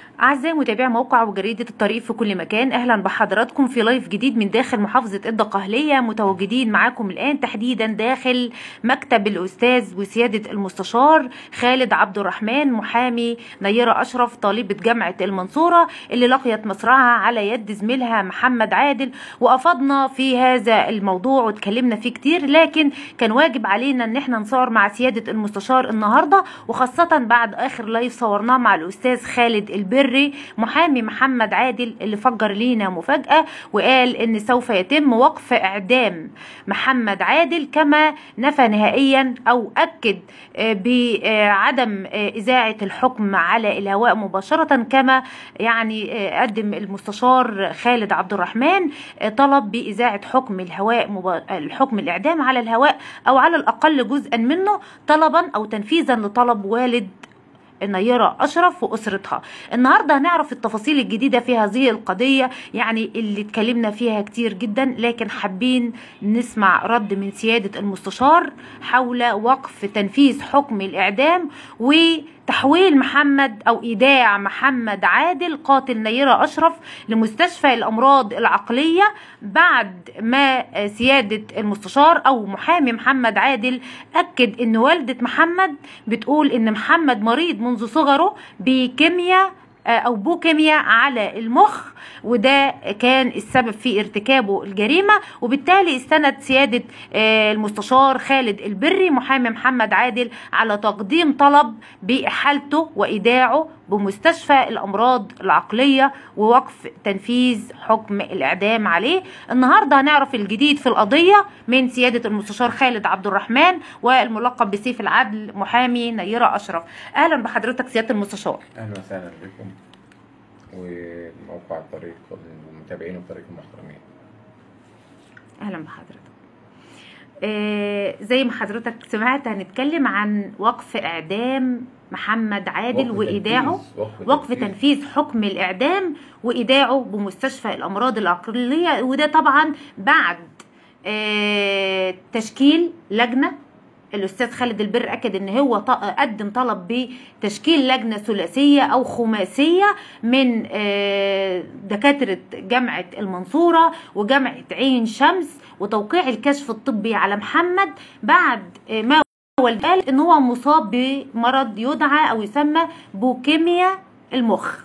أعزائي متابعي موقع وجريدة الطريق في كل مكان أهلا بحضراتكم في لايف جديد من داخل محافظة الدقهلية متواجدين معاكم الآن تحديدا داخل مكتب الأستاذ وسيادة المستشار خالد عبد الرحمن محامي نيرة أشرف طالبة جامعة المنصورة اللي لقيت مصرعها على يد زميلها محمد عادل وأفضنا في هذا الموضوع واتكلمنا فيه كتير لكن كان واجب علينا إن احنا نصور مع سيادة المستشار النهاردة وخاصة بعد آخر لايف صورناه مع الأستاذ خالد البر البري محامي محمد عادل اللي فجر لينا مفاجأة وقال ان سوف يتم وقف اعدام محمد عادل كما نفى نهائيا او اكد بعدم اذاعة الحكم على الهواء مباشرة كما يعني قدم المستشار خالد عبد الرحمن طلب باذاعة حكم الهواء مب... الحكم الاعدام على الهواء او على الاقل جزءا منه طلبا او تنفيذا لطلب والد النيرة أشرف وأسرتها النهاردة هنعرف التفاصيل الجديدة في هذه القضية يعني اللي اتكلمنا فيها كتير جدا لكن حابين نسمع رد من سيادة المستشار حول وقف تنفيذ حكم الإعدام و تحويل محمد او ايداع محمد عادل قاتل نيرة اشرف لمستشفى الامراض العقلية بعد ما سيادة المستشار او محامي محمد عادل اكد ان والدة محمد بتقول ان محمد مريض منذ صغره بكيمياء او بوكيميا على المخ وده كان السبب في ارتكابه الجريمه وبالتالي استند سياده المستشار خالد البري محامي محمد عادل على تقديم طلب باحالته وايداعه بمستشفى الامراض العقليه ووقف تنفيذ حكم الاعدام عليه النهارده هنعرف الجديد في القضيه من سياده المستشار خالد عبد الرحمن والملقب بسيف العدل محامي نيره اشرف اهلا بحضرتك سياده المستشار اهلا وسهلا بكم وموقع الطريق والمتابعين الطريق المحترمين اهلا بحضرتك آه زي ما حضرتك سمعت هنتكلم عن وقف اعدام محمد عادل وقف وايداعه تنفيذ- وقف وقف تنفيذ. تنفيذ حكم الاعدام وايداعه بمستشفى الامراض العقليه وده طبعا بعد آه تشكيل لجنه الاستاذ خالد البر اكد ان هو ط- قدم طلب بتشكيل لجنه ثلاثيه او خماسيه من آه، دكاتره جامعه المنصوره وجامعه عين شمس وتوقيع الكشف الطبي على محمد بعد آه، ما والد قال ان هو مصاب بمرض يدعى او يسمى بوكيميا المخ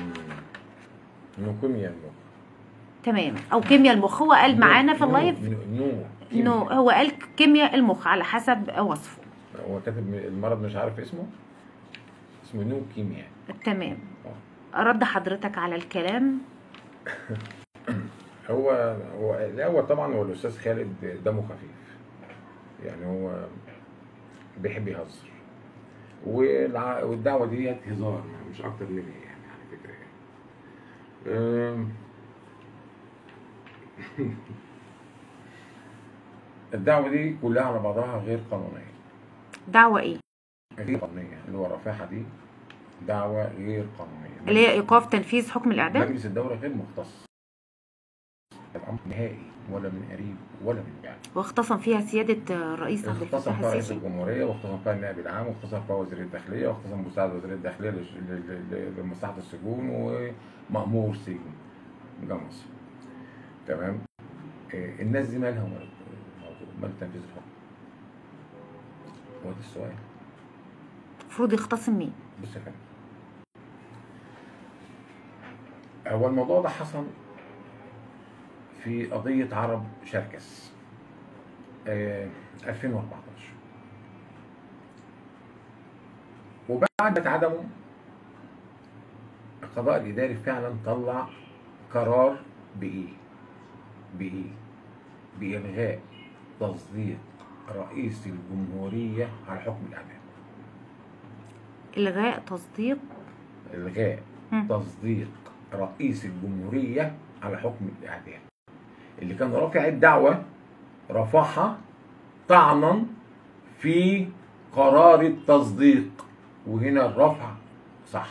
نوكيميا المخ تمام او كيمياء المخ هو قال معانا في نو- اللايف نو نو انه هو قال كيمياء المخ على حسب وصفه هو كاتب المرض مش عارف اسمه اسمه نوكيميا تمام رد حضرتك على الكلام هو هو الاول طبعا هو الاستاذ خالد دمه خفيف يعني هو بيحب يهزر والع- والدعوه دي هزار مش اكتر منها يعني على فكره يعني أم. الدعوه دي كلها على بعضها غير قانونيه دعوة ايه غير قانونيه اللي هو الرفاحه دي دعوه غير قانونيه اللي هي ايقاف تنفيذ حكم الاعدام مجلس الدوله غير مختص الامر نهائي ولا من قريب ولا من بعيد واختصم فيها سيادة الرئيس عبد اختصم الفتاح فيها رئيس السيسي الجمهوريه واختصم فيها النائب العام واختصم فيها وزير الداخليه واختصم مساعد وزير الداخليه لش- ل- ل- ل- لمصلحه السجون ومأمور سجن جمص تمام آه، الناس دي مالها ومال الموضوع مال تنفيذ الحكم هو ده السؤال المفروض يختصم مين بص يا فندم هو الموضوع ده حصل في قضية عرب شركس آه 2014 وبعد ما اتعدموا القضاء الإداري فعلا طلع قرار بإيه؟ بإيه؟ بإلغاء تصديق رئيس الجمهورية على حكم الإعدام الغاء تصديق إلغاء مم. تصديق رئيس الجمهورية على حكم الإعدام اللي كان رافع الدعوة رفعها طعنا في قرار التصديق وهنا الرفع صح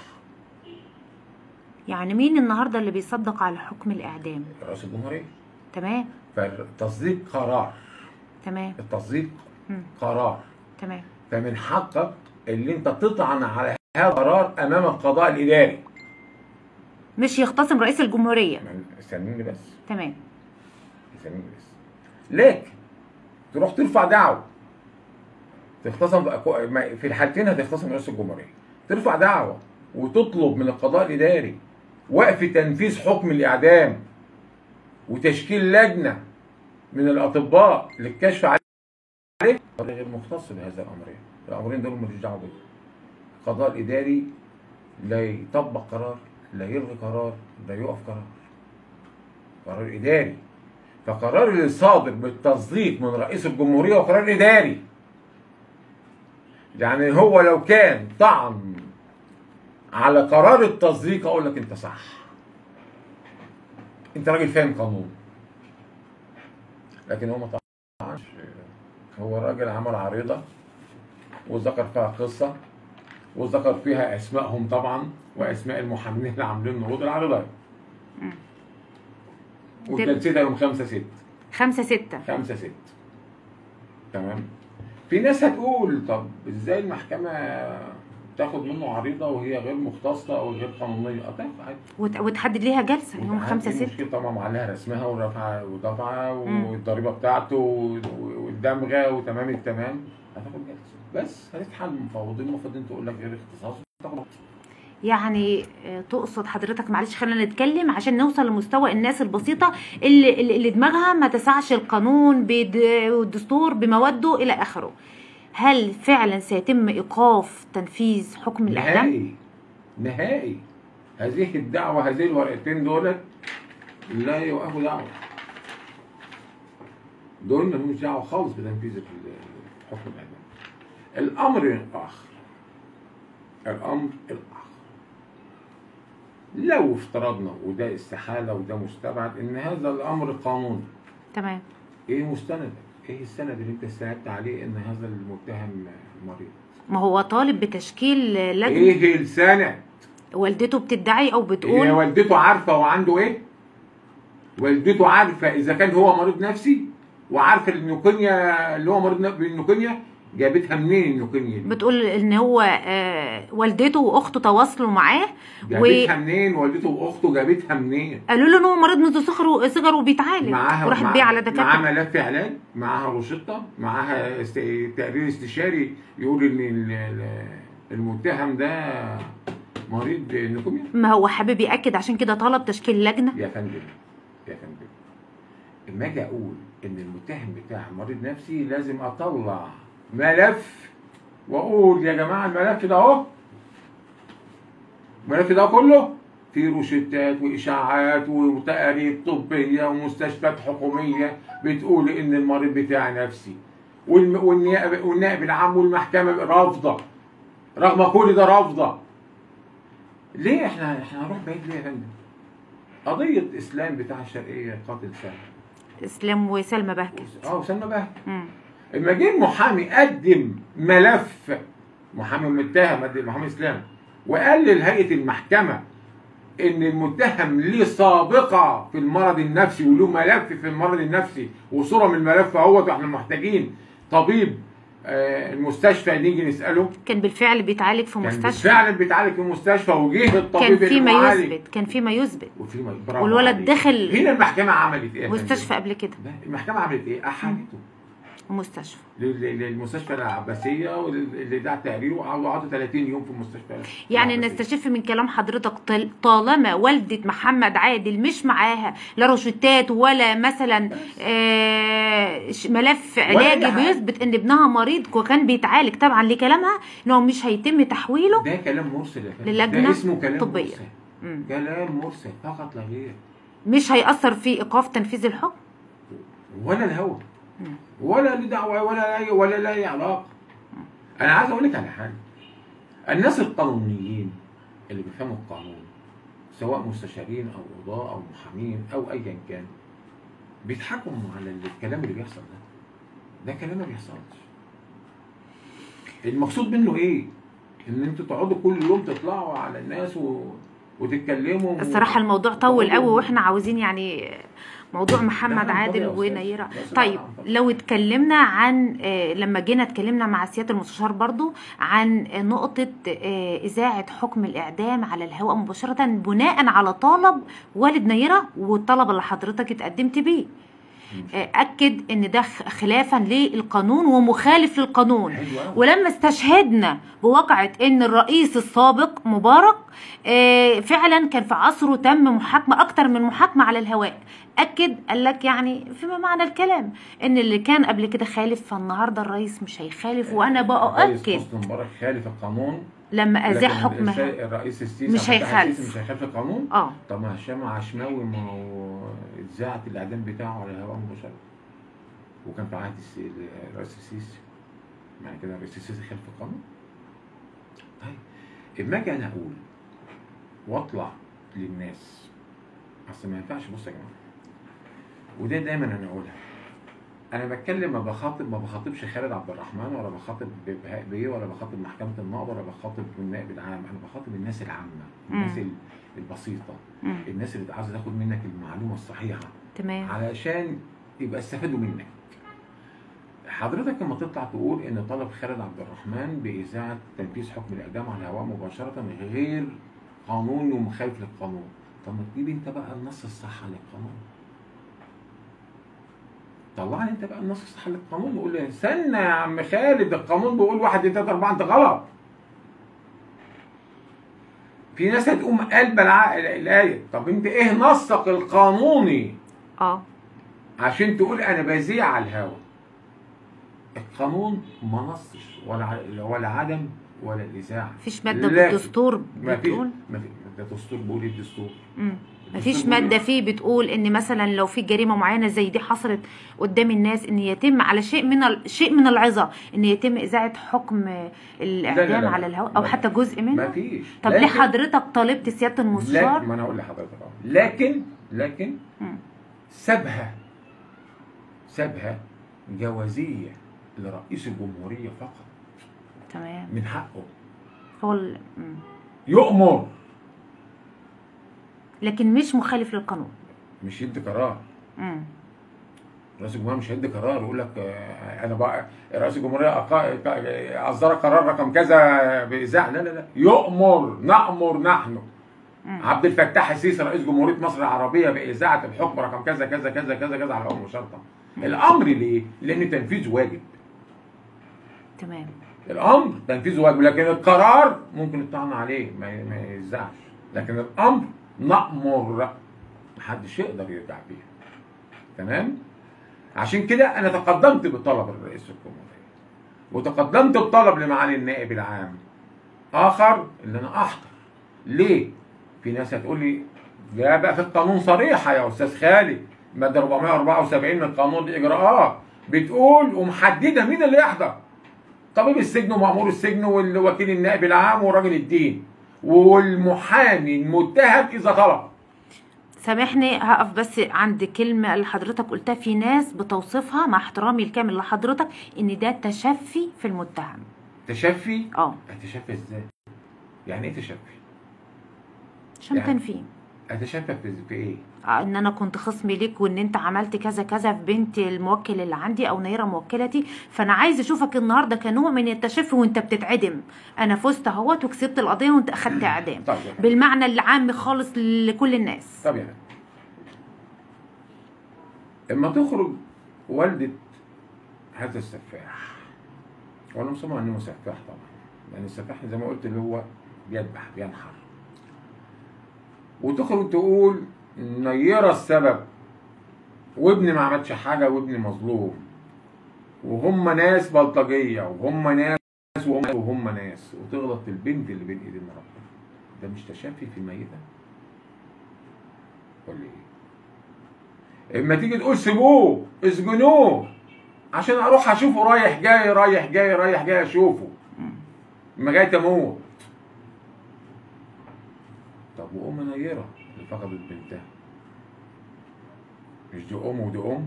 يعني مين النهارده اللي بيصدق على حكم الاعدام رئيس الجمهورية تمام فالتصديق قرار تمام التصديق مم. قرار تمام فمن حقك اللي انت تطعن على هذا القرار امام القضاء الاداري مش يختصم رئيس الجمهوريه ما- استنيني بس تمام استنيني بس لكن تروح ترفع دعوه تختصم ما- في الحالتين هتختصم رئيس الجمهوريه ترفع دعوه وتطلب من القضاء الاداري وقف تنفيذ حكم الاعدام وتشكيل لجنه من الاطباء للكشف عليه غير مختص بهذا الامرين الامرين دول ماليش دعوه بيهم القضاء الاداري لا يطبق قرار لا يلغي قرار لا يقف قرار قرار اداري فقرار اللي صادر بالتصديق من رئيس الجمهوريه هو قرار اداري يعني هو لو كان طعن على قرار التصديق اقول لك انت صح انت راجل فاهم قانون لكن هو ما طعنش هو راجل عمل عريضه وذكر فيها قصه وذكر فيها اسمائهم طبعا واسماء المحامين اللي عاملين نقود العريضه مم. وجلستها يوم 5 6 خمسة ستة خمسة ست تمام في ناس هتقول طب ازاي المحكمة تاخد منه عريضة وهي غير مختصة او غير قانونية اه تاخد عادي وت- وتحدد ليها جلسة يوم عادي، خمسة إيه ستة المشكلة طبعا معلها رسمها ورفعها ودفعها مم. والضريبة بتاعته و- و- والدمغة وتمام التمام هتاخد جلسة بس هتتحل المفوضين المفروض تقول لك غير اختصاص تاخد يعني آه، تقصد حضرتك معلش خلينا نتكلم عشان نوصل لمستوى الناس البسيطة اللي, اللي اللي دماغها ما تسعش القانون بد- والدستور بمواده إلى آخره هل فعلا سيتم إيقاف تنفيذ حكم الإعدام؟ نهائي نهائي هذه الدعوة هذه الورقتين دولت لا يوقفوا دعوة دول ملهمش دعوة خالص بتنفيذ ال- حكم الإعدام الأمر الآخر الأمر الآخر لو افترضنا وده استحالة وده مستبعد إن هذا الأمر قانوني تمام إيه مستندك؟ إيه السند اللي أنت استندت عليه إن هذا المتهم مريض؟ ما هو طالب بتشكيل لجنة إيه السند؟ والدته بتدعي أو هي بتقول والدته عارفه هو عنده ايه؟ والدته عارفه اذا كان هو مريض نفسي وعارفه النيوكينيا اللي هو مريض ن- بالنيوكينيا جابتها منين النيوكينيا دي؟ بتقول إن هو آه، والدته وأخته تواصلوا معاه جابتها منين؟ والدته واخته جابتها منين؟ قالوا له إن هو مريض منذ صغره صغره وبيتعالج معاها وراحت معاها- بيه على معاها دكاترة ملف علاج معاها روشته معاها است... تقرير استشاري يقول ان ال- ال- المتهم ده مريض نيوكيميا ما هو حابب يأكد عشان كده طلب تشكيل لجنة يا فندم يا فندم اما اجي اقول ان المتهم بتاع مريض نفسي لازم اطلع ملف واقول يا جماعه الملف ده اهو الملف ده كله فيه روشتات واشاعات وتقارير طبيه ومستشفيات حكوميه بتقول ان المريض بتاعي نفسي والم- والنيابه والنائب العام والمحكمه رافضه رغم كل ده رافضه ليه احنا احنا هنروح بعيد ليه يا فندم؟ قضية إسلام بتاع الشرقية قاتل سامي اسلام وسلمى بهجت اه وسلمى بهجت مم. لما جه المحامي قدم ملف محامي متهم قدم محامي اسلام وقال لهيئه المحكمه ان المتهم ليه سابقه في المرض النفسي وله ملف في المرض النفسي وصوره من الملف اهوت واحنا محتاجين طبيب آه، المستشفى نيجي نساله كان بالفعل بيتعالج في كان مستشفى فعلا بيتعالج في مستشفى وجه كان الطبيب في ما المعالج يثبت كان في ما يثبت وفي ما- برافو والولد عليك. دخل هنا المحكمه عملت ايه يا فندم؟ مستشفى قبل كده لا، المحكمه عملت ايه؟ احالته مستشفى لل- للمستشفى العباسيه واللي ده تقريره وقعدوا 30 يوم في المستشفى يعني العباسية. نستشف من كلام حضرتك طال- طالما والدة محمد عادل مش معاها لا روشتات ولا مثلا آه ش- ملف علاجي حاجة. بيثبت ان ابنها مريض وكان بيتعالج طبعا لكلامها ان هو مش هيتم تحويله ده كلام مرسل يا فندم للجنة ده اسمه كلام طبية. مرسل مم. كلام مرسل فقط لا غير مش هيأثر في ايقاف تنفيذ الحكم ولا الهوى مم. ولا له دعوه ولا لا ولا لا أي علاقه انا عايز اقول لك على حاجه الناس القانونيين اللي بيفهموا القانون سواء مستشارين او قضاة او محامين او ايا كان بيضحكوا على الكلام اللي بيحصل ده ده كلام ما بيحصلش المقصود منه ايه ان انتوا تقعدوا كل يوم تطلعوا على الناس و... وتتكلموا الصراحه الموضوع طول قوي وتقولوا- واحنا عاوزين يعني موضوع محمد لا، عادل اتفضل يا أستاذ. ونيره لا، لا، طيب اتفضل. لو اتكلمنا عن آه، لما جينا اتكلمنا مع سياده المستشار برضو عن آه، نقطه آه، اذاعه حكم الاعدام على الهواء مباشره بناء على طلب والد نيره والطلب اللي حضرتك اتقدمت بيه آه، اكد ان ده خ- خلافا للقانون ومخالف للقانون حلو أوي. ولما استشهدنا بواقعة ان الرئيس السابق مبارك آه، فعلا كان في عصره تم محاكمة اكتر من محاكمة على الهواء اكد قال لك يعني فيما معنى الكلام ان اللي كان قبل كده خالف فالنهارده الرئيس مش هيخالف وانا الرئيس باكد حسني مبارك خالف القانون لما اذاع لكن حكم الش- الرئيس السيسي مش عبد الفتاح هيخالف. السيسي مش هيخالف القانون اه طب ما هشام عشماوي ما هو اتذاعت الاعدام بتاعه على الهواء مباشره وكان في عهد الس- الرئيس السيسي معنى كده الرئيس السيسي خالف القانون طيب اما اجي انا اقول واطلع للناس اصل ما ينفعش بص يا جماعه وده دايما انا اقولها انا بتكلم ما بخاطب ما بخاطبش خالد عبد الرحمن ولا بخاطب بهاء بيه ولا بخاطب محكمه النقض ولا بخاطب النائب العام انا بخاطب الناس العامه الناس مم. ال- البسيطه مم. الناس اللي عايزه تاخد منك المعلومه الصحيحه تمام علشان يبقى استفادوا منك حضرتك لما تطلع تقول ان طلب خالد عبد الرحمن باذاعه تنفيذ حكم الاعدام على الهواء مباشره غير قانوني ومخالف للقانون طب ما تجيب انت بقى النص الصح للقانون طلع لي انت بقى النص الصح للقانون وقول لي استنى يا عم خالد القانون بيقول واحد اتنين تلاته اربعه انت غلط في ناس هتقوم قلبه الع- الايه طب انت ايه نصك القانوني اه عشان تقول انا بذيع على الهوا القانون ما نصش ولا ع- ولا عدم ولا الاذاعه مفيش ماده لكن بالدستور ما فيش بتقول ما في ده دستور بيقول ايه الدستور مم. الدستور مفيش بيقول مادة إيه؟ فيه بتقول ان مثلا لو في جريمة معينة زي دي حصلت قدام الناس ان يتم على شيء من ال... شيء من العظة ان يتم اذاعة حكم الاعدام لا، على الهواء او لا. حتى جزء ما منه فيش طب ليه لكن- حضرتك طالبت سيادة لا المستشار ما انا هقول لحضرتك اهو لكن لكن مم. سابها سابها جوازيه لرئيس الجمهوريه فقط تمام من حقه هو ال... مم. يؤمر لكن مش مخالف للقانون مش يدي قرار مم. رئيس الجمهوريه مش هيدي قرار يقول لك آه، انا بقى رئيس الجمهوريه أقا- ك- اصدر قرار رقم كذا باذاعه لا لا لا يؤمر نامر نحن مم. عبد الفتاح السيسي رئيس جمهوريه مصر العربيه باذاعه الحكم رقم كذا كذا كذا كذا كذا على امر شرطه الامر ليه؟ لان تنفيذ واجب تمام الامر تنفيذ واجب لكن القرار ممكن الطعن عليه ما ما يزعش لكن الامر نامر محدش يقدر يرجع فيه تمام عشان كده انا تقدمت بطلب الرئيس الجمهوريه وتقدمت بطلب لمعالي النائب العام اخر اللي انا احضر ليه في ناس هتقول لي ده بقى في القانون صريحه يا استاذ خالد ماده 474 من قانون الاجراءات بتقول ومحدده مين اللي يحضر طبيب السجن ومأمور السجن والوكيل النائب العام وراجل الدين والمحامي المتهم اذا طلب سامحني هقف بس عند كلمة اللي حضرتك قلتها في ناس بتوصفها مع احترامي الكامل لحضرتك ان ده تشفي في المتهم تشفي اه اتشفى ازاي؟ يعني ايه تشفي؟ عشان يعني- تنفيه اتشفى في, في ايه؟ آه، ان انا كنت خصمي ليك وان انت عملت كذا كذا في بنت الموكل اللي عندي او نيره موكلتي فانا عايز اشوفك النهارده كنوع من التشفي وانت بتتعدم انا فزت اهوت وكسبت القضيه وانت اخدت اعدام طب يعني بالمعنى العام خالص لكل الناس طب يعني اما تخرج والدة هذا السفاح وانا مسمى انه سفاح طبعا لان السفاح زي ما قلت اللي هو بيذبح بينحر وتخرج تقول نيرة السبب وابني ما عملش حاجة وابني مظلوم وهم ناس بلطجية وهم ناس وهم, وهم ناس وتغلط في البنت اللي بين ايدين ربنا ده مش تشافي في الميتة ولا ايه؟ اما تيجي تقول سيبوه اسجنوه عشان اروح اشوفه رايح جاي رايح جاي رايح جاي اشوفه لغايه اموت طب وام نيره اللي فقدت بنتها مش دي ام ودي ام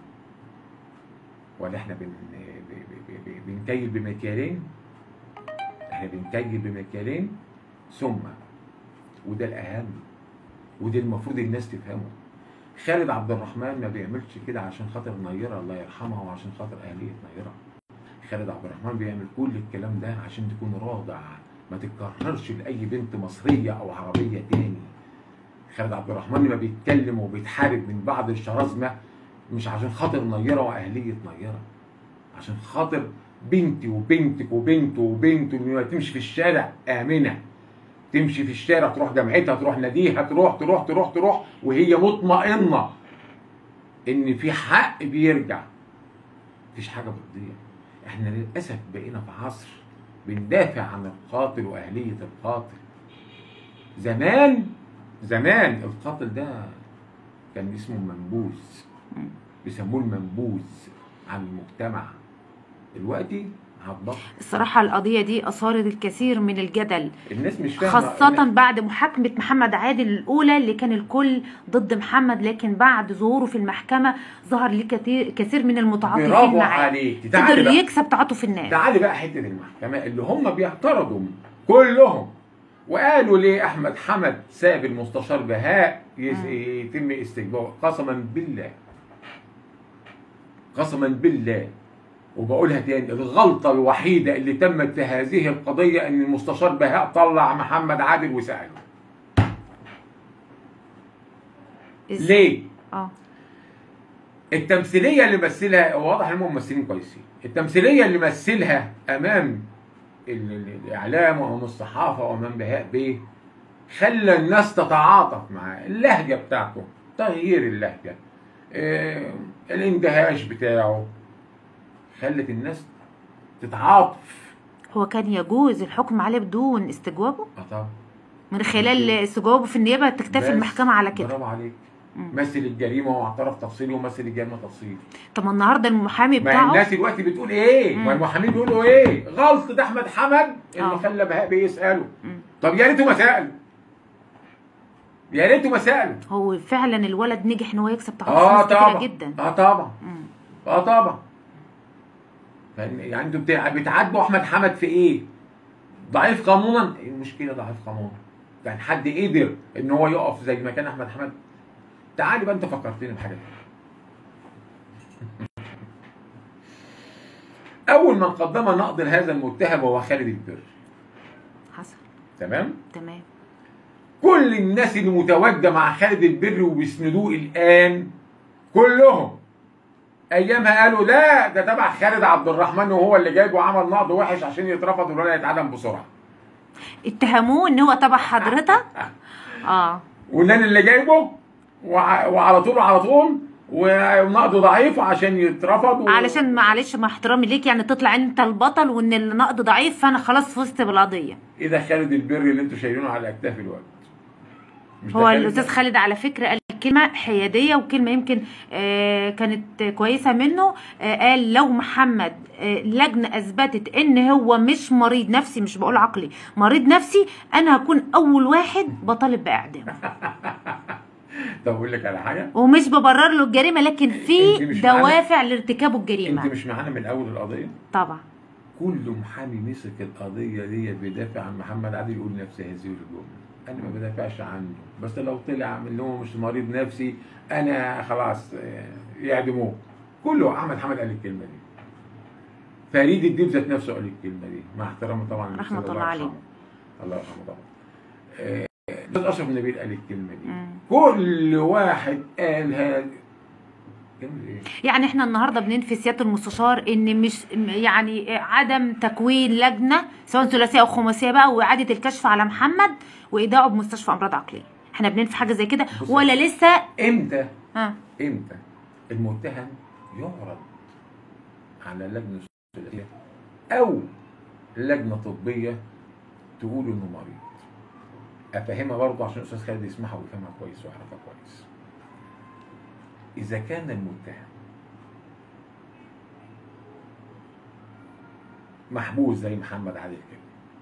ولا احنا بن... ب... ب... ب... ب... بنكيل بمكيالين احنا بنكيل بمكيالين ثم وده الاهم وده المفروض الناس تفهمه خالد عبد الرحمن ما بيعملش كده عشان خاطر نيره الله يرحمها وعشان خاطر اهليه نيره خالد عبد الرحمن بيعمل كل الكلام ده عشان تكون راضع ما تتكررش لاي بنت مصريه او عربيه تاني خالد عبد الرحمن ما بيتكلم وبيتحارب من بعض الشرذمه مش عشان خاطر نيره واهليه نيره عشان خاطر بنتي وبنتك وبنته وبنته ان تمشي في الشارع امنه تمشي في الشارع تروح جامعتها تروح ناديها تروح تروح تروح تروح وهي مطمئنه ان في حق بيرجع مفيش حاجه بتضيع احنا للاسف بقينا في عصر بندافع عن القاتل واهليه القاتل زمان زمان القاتل ده كان اسمه منبوذ بيسموه المنبوذ عن المجتمع دلوقتي هتبطل الصراحة القضية دي أثارت الكثير من الجدل الناس مش فاهمه خاصة بعد محاكمة محمد عادل الأولى اللي كان الكل ضد محمد لكن بعد ظهوره في المحكمة ظهر ليه كتير كثير من المتعاطفين برافو معاه عليك تعالي قدر بقى يكسب تعاطف الناس تعالي بقى حته المحكمه اللي هم بيعترضوا كلهم وقالوا ليه احمد حمد ساب المستشار بهاء يس- يتم استجوابه قسما بالله قسما بالله وبقولها تاني الغلطه الوحيده اللي تمت في هذه القضيه ان المستشار بهاء طلع محمد عادل وساله إز- ليه؟ اه التمثيليه اللي مثلها واضح ان هم ممثلين كويسين التمثيليه اللي مثلها امام ال- ال- الاعلام وامام الصحافه وامام بهاء بيه خلى الناس تتعاطف معاه اللهجه بتاعته تغيير اللهجه آه، الاندهاش بتاعه خلت الناس تتعاطف هو كان يجوز الحكم عليه بدون استجوابه اه طبعا من خلال استجوابه في النيابة تكتفي بس المحكمة على كده برافو عليك مم. مثل الجريمه واعترف تفصيلي ومثل الجريمه تفصيلي طب ما النهارده المحامي ما بتاعه الناس دلوقتي بتقول ايه؟ مم. ما المحامين بيقولوا ايه؟ غلطة احمد حمد اللي آه. خلى بهاء بيه يساله. مم. طب يا ريته ما سال. يا ريته ما سال. هو فعلا الولد نجح ان هو يكسب تعاطف اه ناس كتيرة طبعا جدا اه طبعا مم. اه طبعا. فإن- يعني انتوا بتاع- بتعاتبوا احمد حمد في ايه؟ ضعيف قانونا؟ ايه المشكلة ضعيف قانونا؟ يعني حد قدر ان هو يقف زي ما كان احمد حمد؟ تعالي بقى انت فكرتني بحاجة تانية. أول من قدم نقد هذا المتهم هو خالد البر حصل تمام؟ تمام كل الناس اللي متواجده مع خالد البر وبيسندوه الان كلهم ايامها قالوا لا ده تبع خالد عبد الرحمن وهو اللي جايبه وعمل نقد وحش عشان يترفض ولا يتعدم بسرعه اتهموه ان هو تبع حضرتك اه وان انا اللي جايبه وع- وعلى طول على طول ونقده ضعيف عشان يترفض و... علشان معلش مع احترامي ليك يعني تطلع انت البطل وان النقد ضعيف فانا خلاص فزت بالقضيه ايه ده خالد البر اللي انتوا شايلينه على الاكتاف الوقت مش ده هو خالد الاستاذ ده؟ خالد على فكره قال كلمه حياديه وكلمه يمكن آه كانت كويسه منه آه قال لو محمد آه لجنه اثبتت ان هو مش مريض نفسي مش بقول عقلي مريض نفسي انا هكون اول واحد بطالب باعدامه طب اقول لك على حاجه ومش ببرر له الجريمه لكن انت في مش معانا؟ دوافع لارتكاب انت الجريمه مش معانا من اول القضيه طبعا كل محامي مسك القضيه دي بيدافع عن محمد عادل يقول نفس هذه الجمله انا ما بدافعش عنه بس لو طلع من هو مش مريض نفسي انا خلاص آه، يعدموه كله احمد حمد قال الكلمه دي فريد الديب ذات نفسه قال الكلمه دي مع احترامي طبعا رحمة للأستاذ الله يرحمه. عليه. الله يرحمه طبعا آه، الاستاذ اشرف نبيل قال الكلمه دي مم. كل واحد قال هذا كلمه ايه يعني احنا النهارده بننفي سياده المستشار ان مش يعني عدم تكوين لجنه سواء ثلاثيه او خماسيه بقى واعاده الكشف على محمد وايداعه بمستشفى امراض عقليه احنا بننفي حاجه زي كده بص- ولا لسه امتى ها امتى المتهم يعرض على لجنه ثلاثيه او لجنه طبيه تقول انه مريض افهمها برضه عشان الاستاذ خالد يسمعها ويفهمها كويس ويعرفها كويس اذا كان المتهم محبوس زي محمد علي كده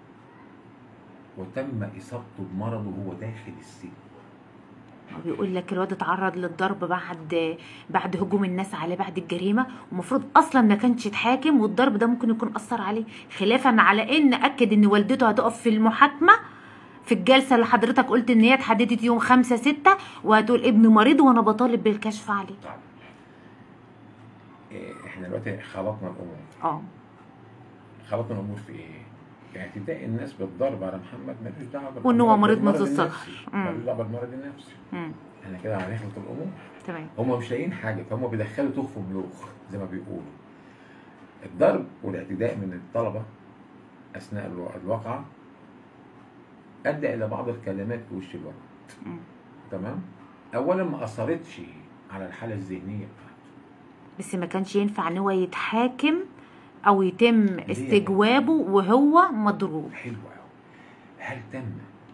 وتم اصابته بمرضه وهو داخل السجن هو بيقول لك الواد اتعرض للضرب بعد بعد هجوم الناس عليه بعد الجريمه ومفروض اصلا ما كانش يتحاكم والضرب ده ممكن يكون اثر عليه خلافا على ان اكد ان والدته هتقف في المحاكمه في الجلسه اللي حضرتك قلت ان هي اتحددت يوم خمسة ستة وهتقول ابن مريض وانا بطالب بالكشف عليه طيب إيه، احنا دلوقتي خلطنا الامور اه خلطنا الامور في ايه؟ اعتداء الناس بالضرب على محمد ملوش دعوه بالمرض- وإن هو مريض بالمرض منذ الصغر. النفسي. مم. ملوش دعوه بالمرض النفسي مم. احنا كده هنخلط الامور تمام هم مش لاقيين حاجه فهم بيدخلوا تخف ملوخ زي ما بيقولوا الضرب والاعتداء من الطلبه اثناء الو- الواقعه ادى الى بعض الكلمات في وش الولد مم. تمام اولا ما اثرتش على الحاله الذهنيه بتاعته بس ما كانش ينفع ان هو يتحاكم او يتم استجوابه وهو مضروب حلو قوي هل تم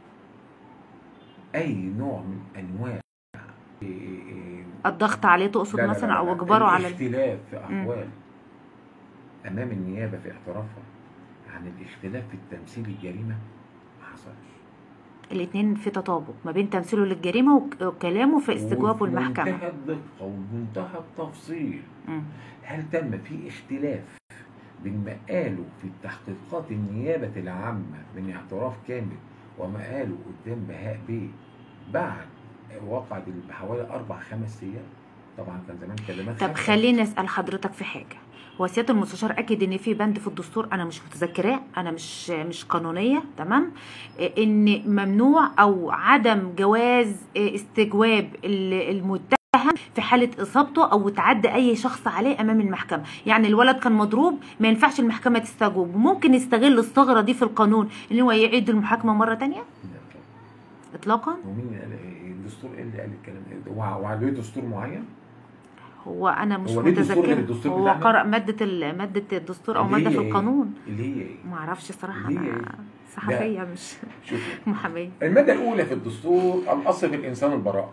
اي نوع من انواع إيه- إيه- الضغط عليه تقصد لا لا مثلا لا لا. او اجباره على ال- الاختلاف في مم. احوال امام النيابه في اعترافها عن الاختلاف في التمثيل الجريمه ما حصلش الاتنين في تطابق ما بين تمثيله للجريمه وك- وكلامه في استجوابه وفي المحكمه منتهى الدقه ومنتهى التفصيل مم. هل تم في اختلاف بين ما قالوا في التحقيقات النيابة العامة من اعتراف كامل وما قالوا قدام بهاء بيه بعد وقعت بحوالي أربع خمس أيام طبعا كان زمان كلمات طب خمسة. خليني اسال حضرتك في حاجه هو سياده المستشار اكد ان في بند في الدستور انا مش متذكراه انا مش مش قانونيه تمام إيه، ان ممنوع او عدم جواز إيه، استجواب ال- المتهم في حاله اصابته او تعدي اي شخص عليه امام المحكمه يعني الولد كان مضروب ما ينفعش المحكمه تستجوب وممكن يستغل الثغره دي في القانون ان هو يعيد المحاكمه مره تانية لا طبعا. اطلاقا ومين اللي قال إيه؟ الدستور إيه اللي قال الكلام ده؟ وع- وعليه دستور معين؟ هو انا مش هو ليه دستور غير متذكره الدستور هو بتاعنا؟ قرأ ماده ال- ماده الدستور او اللي ماده هي في إيه؟ القانون اللي هي إيه؟ ما اعرفش صراحه اللي هي انا صحفيه مش شوفي محاميه المادة الأولى في الدستور الأصل في الإنسان البراءة.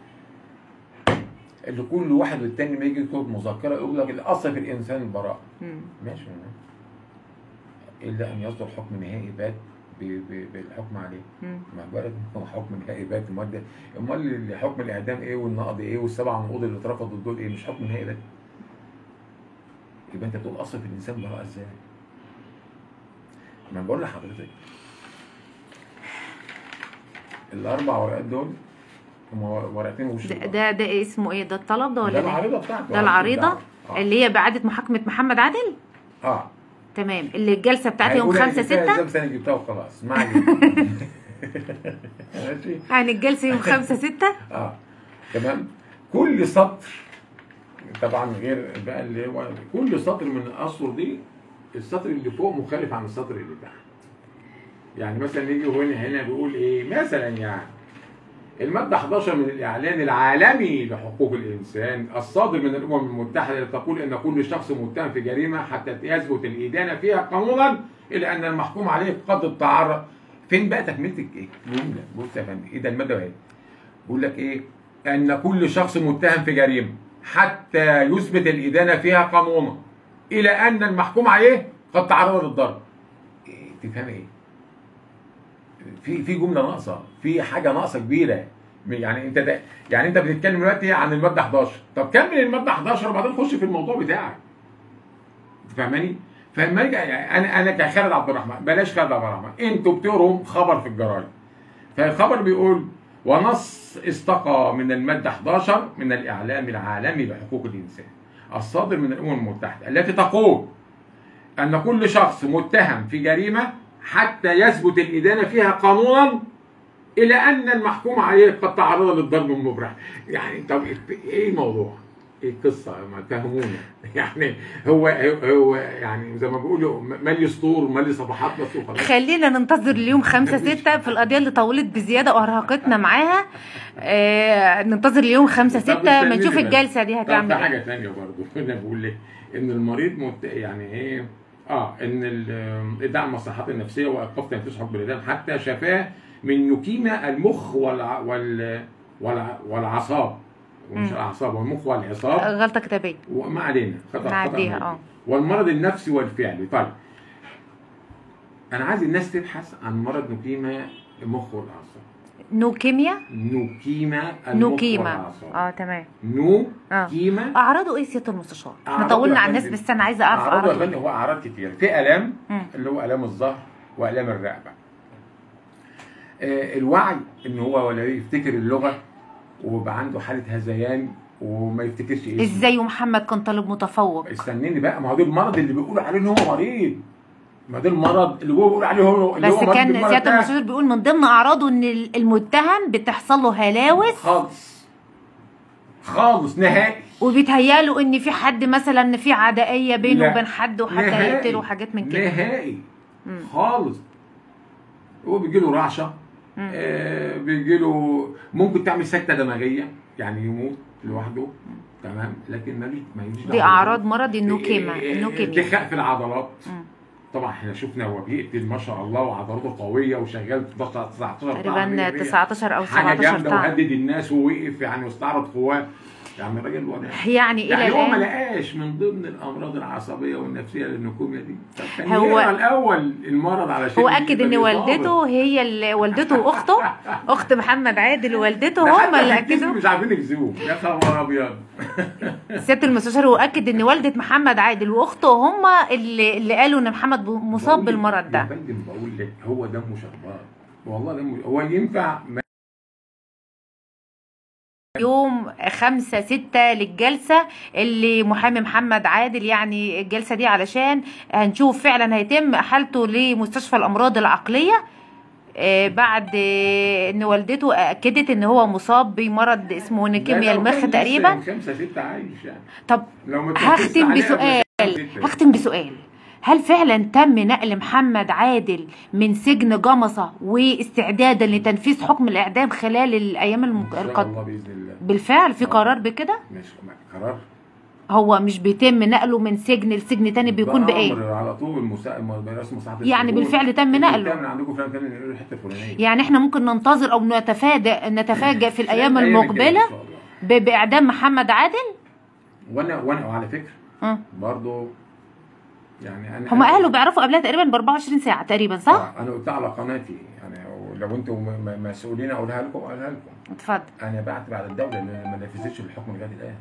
اللي كل واحد والتاني ما يجي يكتب مذكرة يقول لك الأصل في الإنسان البراءة. مم. ماشي إلا أن يصدر حكم نهائي بات ب- ب- بالحكم عليه. مم. ما بالك هو حكم نهائي بات أمال ده أمال حكم الإعدام إيه والنقض إيه والسبع نقوض اللي اترفضوا دول إيه مش حكم نهائي بات. يبقى أنت بتقول أصل في الإنسان براءة إزاي؟ ما أنا بقول لحضرتك الأربع ورقات دول هم ورقتين وش ده, بعض. ده ده اسمه ايه ده الطلب ده ده ولا ده العريضة بتاعته ده العريضه آه. اللي هي بعدة محاكمة محمد عادل اه تمام اللي الجلسة بتاعت يوم هيقول أنا خمسة جبتها ستة إزاي بس انا جبتها وخلاص ما علينا ماشي يعني الجلسة يوم خمسة ستة اه تمام كل سطر طبعا غير بقى اللي هو كل سطر من الاسطر دي السطر اللي فوق مختلف عن السطر اللي تحت يعني مثلا يجي هنا هنا بيقول ايه مثلا يعني المادة 11 من الإعلان العالمي لحقوق الإنسان الصادر من الأمم المتحدة تقول أن كل شخص متهم في جريمة حتى يثبت الإدانة فيها قانونا إلا أن المحكوم عليه قد تعرض فين بقى تكملة الجملة؟ بص يا فندم إيه ده المادة أهي بيقول لك إيه؟ أن كل شخص متهم في جريمة حتى يثبت الإدانة فيها قانونا إلى أن المحكوم عليه قد تعرض للضرب. إيه تفهم إيه؟ في في جمله ناقصه في حاجه ناقصه كبيره يعني انت ده يعني انت بتتكلم دلوقتي عن الماده 11 طب كمل الماده 11 وبعدين خش في الموضوع بتاعك انت فاهماني فلما يجي يعني انا انا كخالد عبد الرحمن بلاش خالد عبد الرحمن انتوا بتقروا خبر في الجرايد فالخبر بيقول ونص استقى من الماده 11 من الاعلام العالمي لحقوق الانسان الصادر من الامم المتحده التي تقول ان كل شخص متهم في جريمه حتى يثبت الإدانة فيها قانونا إلى أن المحكوم عليه قد تعرض للضرب المبرح يعني طب إيه الموضوع؟ إيه القصة؟ ما تفهمونا يعني هو هو يعني زي ما بيقولوا مالي سطور مالي صفحات بس وخلاص خلينا ننتظر اليوم خمسة ستة في القضية اللي طولت بزيادة وأرهقتنا معاها آه ننتظر اليوم خمسة طب ستة ما استني نشوف بقى. الجلسة دي طب هتعمل في ايه حاجة ثانية برضه هنا بقول لك إن المريض مت... يعني إيه اه ان ال- ادعاء المصلحات النفسيه وايقاف تنفيذ حكم الاعدام حتى شفاه من نكيمه المخ والع... وال... والع... والعصاب ومش مم. الاعصاب والمخ والعصاب غلطة كتابية وما علينا خطا خطا نعديها عملي. اه والمرض النفسي والفعلي طيب انا عايز الناس تبحث عن مرض نكيمه المخ والاعصاب نوكيميا نكيمه المخ نوكيما والاعصاب اه تمام نو اه كيمه أعراضه إيه سيادة المستشار؟ احنا أعراضه طولنا يا على الناس فندم. بس أنا عايزة أعرف اعراضه يا أعراضه فندم هو اعراض كتير في الام مم. اللي هو الام الظهر والام الرقبه آه، الوعي ان هو ولا يفتكر اللغه ويبقى عنده حاله هذيان وما يفتكرش اسمه ازاي ومحمد كان طالب متفوق استنيني بقى ما هو ده المرض اللي بيقولوا عليه ان هو مريض ما ده المرض اللي هو بيقول عليه هو اللي بس هو مريض كان بالمرض سياده ده. المستشار بيقول من ضمن اعراضه ان المتهم بتحصل له هلاوس خالص خالص نهائي وبيتهيأله ان في حد مثلا في عدائيه بينه لا. وبين حد وحد نهائي. هيقتله حاجات من كده نهائي مم. خالص هو بيجي له رعشه مم. آه بيجي له ممكن تعمل سكته دماغيه يعني يموت لوحده تمام لكن ماليش ما يجيش دي اعراض مرض النوكيما آه، النوكيميا ارتخاء في العضلات مم. طبعا احنا شفنا هو بيقتل ما شاء الله وعضلاته قويه وشغال 19 تقريبا 19 او حاجه 17 جامده طعن وهدد الناس ووقف يعني واستعرض قواه يعني الراجل ولا يعني الى يعني هو ما الان لقاش من ضمن الامراض العصبيه والنفسيه للنوكوميا دي طب كان هو- هو الاول المرض علشان هو يجيب اكد ان الإصابة. والدته هي اللي والدته واخته اخت محمد عادل ووالدته ده هم حتى اللي في الجسم اكدوا مش عارفين يكذبوه يا خبر ابيض سياده المستشار هو اكد ان والده محمد عادل واخته هم اللي اللي قالوا ان محمد مصاب بقول لك- بالمرض يا ده فندم بقول لك هو دمه شربان والله دمه هو ينفع ما يوم خمسة ستة للجلسة اللي محامي محمد عادل يعني الجلسة دي علشان هنشوف فعلا هيتم حالته لمستشفى الأمراض العقلية آه، بعد آه، ان والدته اكدت ان هو مصاب بمرض اسمه نيكيميا لا، لو المخ كان لسه تقريبا من خمسة ستة عايش يعني طب لو ما تركزش هختم عليه قبل بسؤال خمسة ستة. هختم بسؤال هل فعلا تم نقل محمد عادل من سجن جمصة واستعدادا لتنفيذ حكم الإعدام خلال الأيام ان الم- شاء القادمة الله باذن الله بالفعل في قرار بكده مش قرار هو مش بيتم نقله من سجن لسجن تاني بيكون بإيه بأمر على طول مسا... رئيس مساعدة يعني السجون. بالفعل تم نقله. من عندكم فلان كان يقولوا الحته الفلانيه يعني احنا ممكن ننتظر او نتفادى نتفاجأ في الأيام الجاية المقبلة إن شاء الله. ب- بإعدام محمد عادل وانا وانا وعلى فكره اه برضو يعني انا هم أنا- أهله بيعرفوا قبلها تقريبا ب 24 ساعة تقريبا صح؟ آه، انا قلتها على قناتي يعني لو انتم م- م- مسؤولين اقولها لكم اقولها لكم اتفضل انا بعت بعد الدوله اللي ما نفذتش الحكم لغايه الان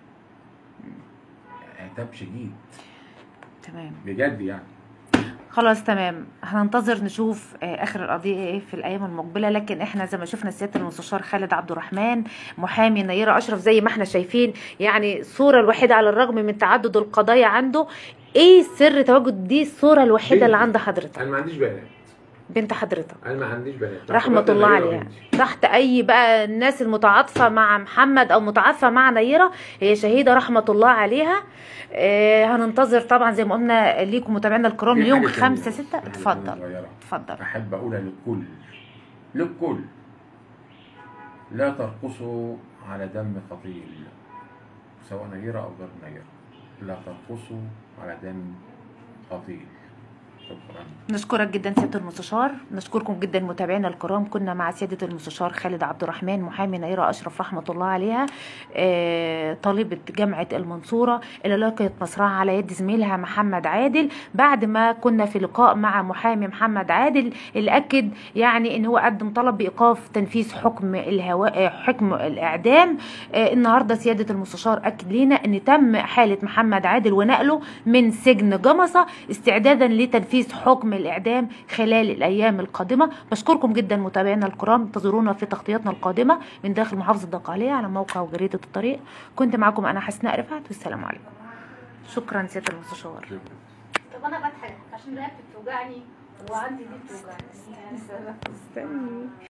عتاب شديد تمام بجد يعني خلاص تمام هننتظر نشوف آه، اخر القضيه ايه في الايام المقبله لكن احنا زي ما شفنا سياده المستشار خالد عبد الرحمن محامي نيره اشرف زي ما احنا شايفين يعني الصوره الوحيده على الرغم من تعدد القضايا عنده ايه سر تواجد دي الصوره الوحيده اللي عند حضرتك انا ما عنديش بنات بنت حضرتك انا ما عنديش بنات رحمة الله نيرة عليها بنتي. تحت أي بقى الناس المتعاطفة مع محمد أو متعاطفة مع نيرة هي شهيدة رحمة الله عليها آه هننتظر طبعا زي ما قلنا ليكم متابعينا الكرام في اليوم حاجة تانية، خمسة ستة في حاجة اتفضل تانية صغيرة. اتفضل احب اقولها للكل للكل لا ترقصوا على دم قتيل سواء نيرة او غير نيرة لا ترقصوا على دم قتيل شكرا نشكرك جدا سياده المستشار نشكركم جدا متابعينا الكرام كنا مع سياده المستشار خالد عبد الرحمن محامي نيره اشرف رحمه الله عليها آه، طالبه جامعه المنصوره اللي لقيت مصرعها على يد زميلها محمد عادل بعد ما كنا في لقاء مع محامي محمد عادل اللي اكد يعني ان هو قدم طلب بايقاف تنفيذ حكم الهواء حكم الاعدام آه، النهارده سياده المستشار اكد لنا ان تم حاله محمد عادل ونقله من سجن جمصه استعدادا لتنفيذ حكم الاعدام خلال الايام القادمه بشكركم جدا متابعينا الكرام انتظرونا في تغطياتنا القادمه من داخل محافظه الدقهليه على موقع وجريده الطريق كنت معكم انا حسناء رفعت والسلام عليكم شكرا سياده المستشار شكرا طب انا بضحك عشان رقبتي بتوجعني وعندي دي بتوجعني استني